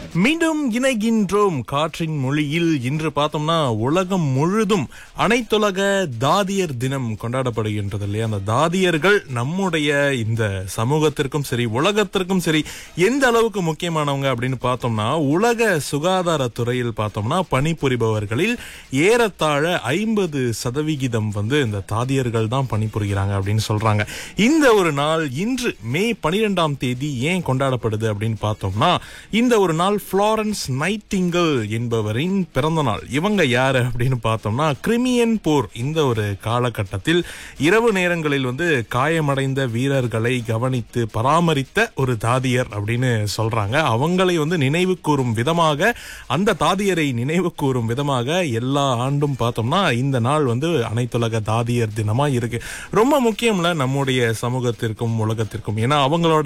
மீண்டும் இணைகின்றோம் காற்றின் மொழியில் இன்று பார்த்தோம்னா உலகம் முழுதும் அனைத்துலக தாதியர் தினம் கொண்டாடப்படுகின்றது இல்லையா அந்த தாதியர்கள் நம்முடைய இந்த சமூகத்திற்கும் சரி உலகத்திற்கும் சரி எந்த அளவுக்கு முக்கியமானவங்க அப்படின்னு பார்த்தோம்னா உலக சுகாதாரத்துறையில் பார்த்தோம்னா பணிபுரிபவர்களில் ஏறத்தாழ ஐம்பது சதவிகிதம் வந்து இந்த தாதியர்கள் தான் பணிபுரிகிறாங்க அப்படின்னு சொல்றாங்க இந்த ஒரு நாள் இன்று மே பனிரெண்டாம் தேதி ஏன் கொண்டாடப்படுது அப்படின்னு பார்த்தோம்னா இந்த ஒரு நாள் ஃப்ளாரன்ஸ் நைட்டிங்கல் என்பவரின் பிறந்த நாள் இவங்க யாரு அப்படின்னு பார்த்தோம்னா கிரிமியன் போர் இந்த ஒரு காலகட்டத்தில் இரவு நேரங்களில் வந்து காயமடைந்த வீரர்களை கவனித்து பராமரித்த ஒரு தாதியர் அப்படின்னு சொல்றாங்க அவங்களை வந்து நினைவு கூறும் விதமாக அந்த தாதியரை நினைவு கூறும் விதமாக எல்லா ஆண்டும் பார்த்தோம்னா இந்த நாள் வந்து அனைத்துலக தாதியர் தினமா இருக்கு ரொம்ப முக்கியம்ல நம்முடைய சமூகத்திற்கும் உலகத்திற்கும் ஏன்னா அவங்களோட